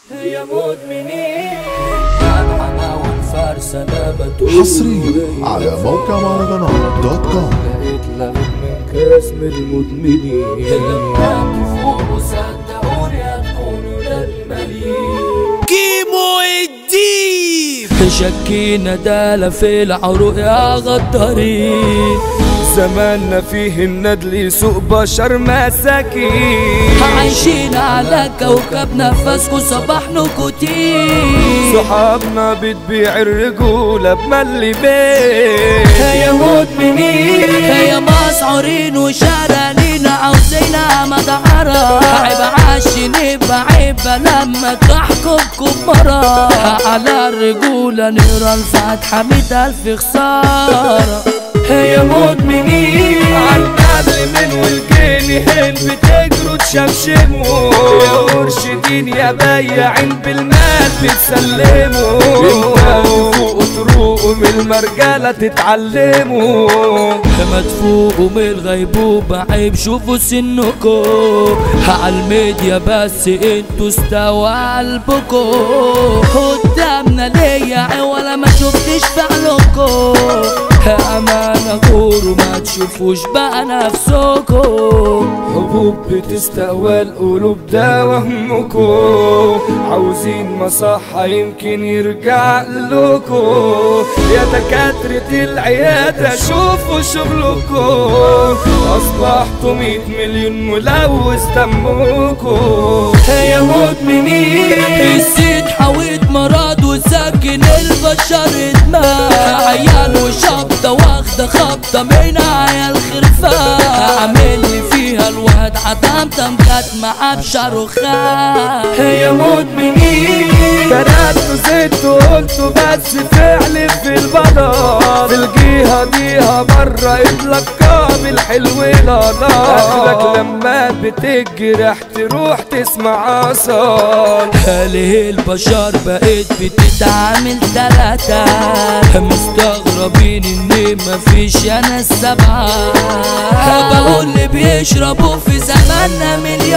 يا مدمنين جدعنا والفرسانة بتقول حصريا على موقع مهرجانات دوت كوم لقيت لغت من كاسم المدمنين لما تفوقوا صدقوني هتكونوا للمليين كيمو الديب شكينا دالة في العروق يا غدارين زماننا فيه الندل يسوق بشر مساكين عايشين على كوكب نفسكوا صباح نكوتين صحابنا بتبيع الرجولة بملي بيت يا مدمنين يا مسعورين وشرانين عاوزينها مدعرة عيب عاشين بعيبة لما تحكمكم مرة على الرجولة نقرا الفاتحة مية ألف خسارة يا مدمنين عالنقل من والجني هين بتجروا تشمشموا يا مرشدين يا بياعين بالمال بتسلموا انتوا فوقوا تروقوا من المرجلة تتعلموا ما تفوقوا من الغيبوبة عيب شوفوا سنكم عالميديا بس انتوا استوى قلبكم قدامنا ليا ولا ما شفتش فعلكم أمانة غور ما تشوفوش بقى نفسكم حبوب بتستقوى القلوب ده وهمكم عاوزين مصحة يمكن يرجع لكم يا دكاترة العيادة شوفوا شغلكم أصبحتوا مية مليون ملوث دمكم يا مدمنين الزيت حويت مرض وساكن البشر ادمان عيال وشبطة واخدة خبطة من عيال خرفان عامل لي فيها الواد عتمتم كانت معاه بشاروخان يا مدمنين كرهتوا زدتوا قلتوا بس فعل في البلاط الجيهة ديها مرة اتلقى بالحلو لا لا اخلك لما بتجرح تروح تسمع اصال ليه البشر بقيت بتتعامل تلاتة مستغربين ان مفيش انا السبعة بقول اللي بيشربوا في زماننا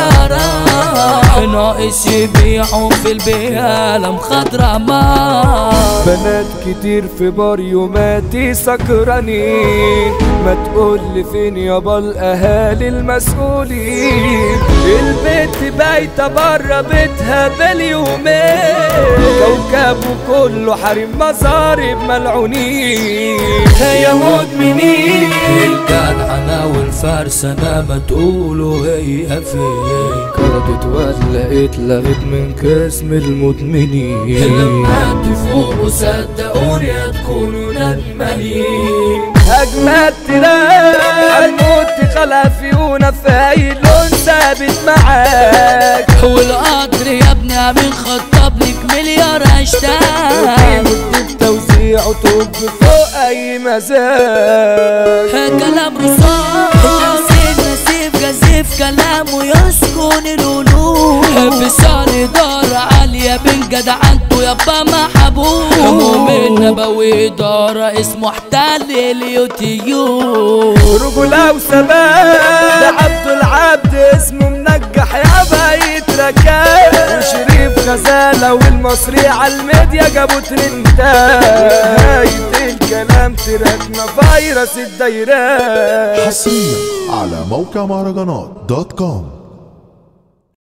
مليارات ناقص يبيعوا في البيالة مخضرمة بنات كتير في بار يوماتي سكرانين ما تقول لي فين يابا الاهالي المسؤولين البيت بايته بره بيتها باليومين كوكبه كله حريم مصاري ملعونين يا مدمنين الجدعنة والفرسانة ما تقولوا هي فين كردت ولقيت لغت من كاسم المدمنين لما تفوقوا صدقوني هتكونوا ندمانين أجمد تلاقي الموت خلافيونا في أي لون ثابت معاك والقطر يا ابني عامل خطاب لك مليار هاشتاج وتجيب توزيع وتوب فوق أي مزاج كلام رصاص نسيب جزيف كلامه يسكن القلوب فصال إدارة عالية بين جدعنته يابا محبوب مؤمن نبوي إدارة اسمه احتل اليوتيوب رجولة وثبات ده عبد العبد اسمه منجح يابا يتركب وشريف غزالة والمصري على الميديا جابوا ترندات نهاية الكلام تراكنا فيروس الدايرات حصريا على موقع مهرجانات دوت كوم